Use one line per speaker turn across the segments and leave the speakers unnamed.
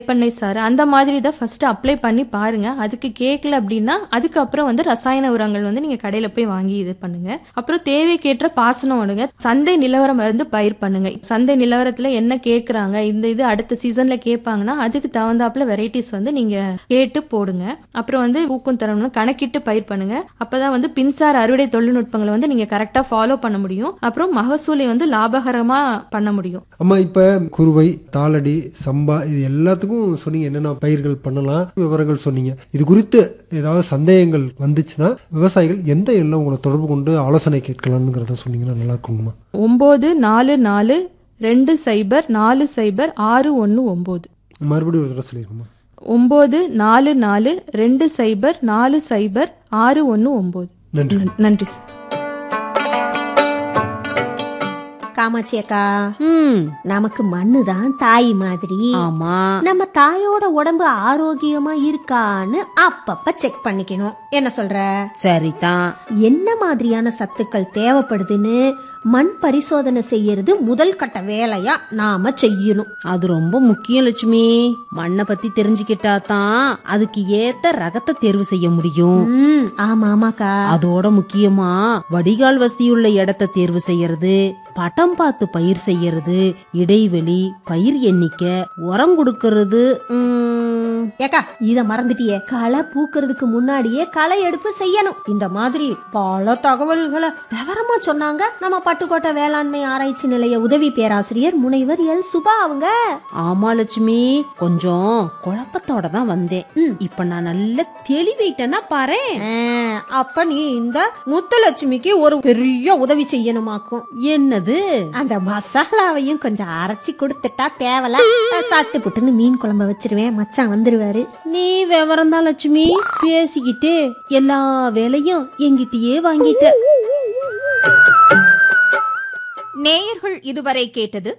பண்ணை சாறு அந்த மாதிரி தான் ஃபர்ஸ்ட் அப்ளை பண்ணி பாருங்க அதுக்கு கேட்கல அப்படின்னா அதுக்கப்புறம் வந்து ரசாயன உரங்கள் வந்து நீங்க கடையில போய் வாங்கி இது பண்ணுங்க அப்புறம் தேவைக்கேற்ற பாசனம் விடுங்க சந்தை நிலவரம் மருந்து பயிர் பண்ணுங்க சந்தை நிலவரத்துல என்ன கேக்குறாங்க இந்த இது அடுத்த சீசன்ல கேட்பாங்கன்னா அதுக்கு தகுந்தாப்புல வெரைட்டிஸ் வந்து நீங்க கேட்டு போடுங்க அப்புறம் வந்து ஊக்கம் தரணும்னு கணக்கிட்டு பயிர் பண்ணுங்க அப்பதான் வந்து பின்சார் அறுவடை தொழில்நுட்பங்களை வந்து நீங்க கரெக்டா ஃபாலோ பண்ண முடியும் அப்புறம் மகசூலை வந்து லாபகரமா பண்ண முடியும்
அம்மா இப்ப குருவை தாளடி சம்பா இது எல்லாத்துக்கும் சொன்னீங்க என்னென்ன பயிர்கள் பண்ணலாம் விவரங்கள் சொன்னீங்க இது குறித்து ஏதாவது சந்தேகங்கள் வந்துச்சுன்னா விவசாயிகள் எந்த எண்ணில் உங்களை தொடர்பு கொண்டு ஆலோசனை கேட்கலாம்ங்கிறத சொன்னீங்கன்னா நல்லா இருக்குங்கம்மா
ஒம்பது நாலு நாலு ரெண்டு சைபர் நாலு சைபர் ஆறு ஒன்று ஒம்பது
மறுபடியும் ஒரு தடவை சொல்லிருக்கோம்மா
ஒம்பது நாலு நாலு ரெண்டு சைபர் நாலு சைபர் ஆறு ஒன்று ஒம்பது
நன்றி
நன்றி சார்
காமாட்சி அக்கா
ம்
நமக்கு மண்ணு தான் தாய் மாதிரி
ஆமா
நம்ம தாயோட உடம்பு ஆரோக்கியமா இருக்கான்னு அப்பப்ப செக் பண்ணிக்கணும் என்ன சொல்ற
சரிதான்
என்ன மாதிரியான சத்துக்கள் தேவைப்படுதுன்னு மண் பரிசோதனை செய்யறது முதல் கட்ட வேலையா நாம செய்யணும்
அது ரொம்ப முக்கியம் லட்சுமி மண்ணை பத்தி தெரிஞ்சுக்கிட்டா தான் அதுக்கு ஏத்த ரகத்தை தேர்வு செய்ய முடியும்
ம் ஆமா ஆமாக்கா
அதோட முக்கியமா வடிகால் வசதியுள்ள இடத்தை தேர்வு செய்யறது பட்டம் பார்த்து பயிர் செய்யறது இடைவெளி பயிர் எண்ணிக்கை உரம் கொடுக்கறது ம்,
ஏக்கா இத மறந்துட்டியே களை பூக்கிறதுக்கு முன்னாடியே களை எடுப்பு செய்யணும் இந்த மாதிரி பல தகவல்களை விவரமா சொன்னாங்க நம்ம பட்டுக்கோட்டை வேளாண்மை ஆராய்ச்சி நிலைய உதவி பேராசிரியர் முனைவர் எல் சுபா அவங்க
ஆமா லட்சுமி கொஞ்சம் குழப்பத்தோட தான் வந்தேன்
ம்.
இப்ப நான் நல்ல தெளிவிட்டேன்னா பாரு
ஆ, அப்ப நீ இந்த முத்துலட்சுமிக்கு ஒரு பெரிய உதவி செய்யணுமாக்கும்
என்னது
அந்த மசாலாவையும் கொஞ்சம் அரைச்சி கொடுத்துட்டா தேவல சாப்பிட்டு புட்டுன்னு மீன் குழம்ப வச்சிருவேன் மச்சான் வந்துருவாரு
நீ விவரம் தான் லட்சுமி பேசிக்கிட்டே எல்லா வேலையும் என்கிட்டயே வாங்கிட்ட
நேயர்கள் இதுவரை கேட்டது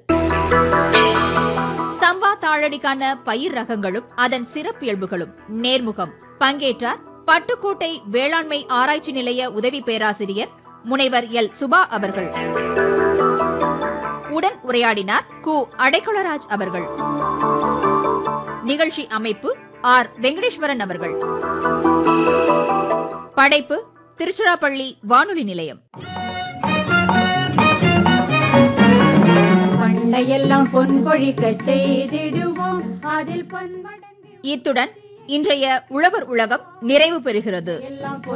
சம்பா தாளடிக்கான பயிர் ரகங்களும் அதன் சிறப்பியல்புகளும் நேர்முகம் பங்கேற்றார் பட்டுக்கோட்டை வேளாண்மை ஆராய்ச்சி நிலைய உதவி பேராசிரியர் முனைவர் எல் சுபா அவர்கள் உடன் உரையாடினார் கு அடைக்கலராஜ் அவர்கள் நிகழ்ச்சி அமைப்பு ஆர் வெங்கடேஸ்வரன் அவர்கள் படைப்பு திருச்சிராப்பள்ளி வானொலி நிலையம்
பண்டையெல்லாம் பொன் கொழிக்க செய்திடுவோம் அதில் பன்மடங்கு
இத்துடன் இன்றைய உழவர் உலகம் நிறைவு பெறுகிறது
எல்லாம் பொன்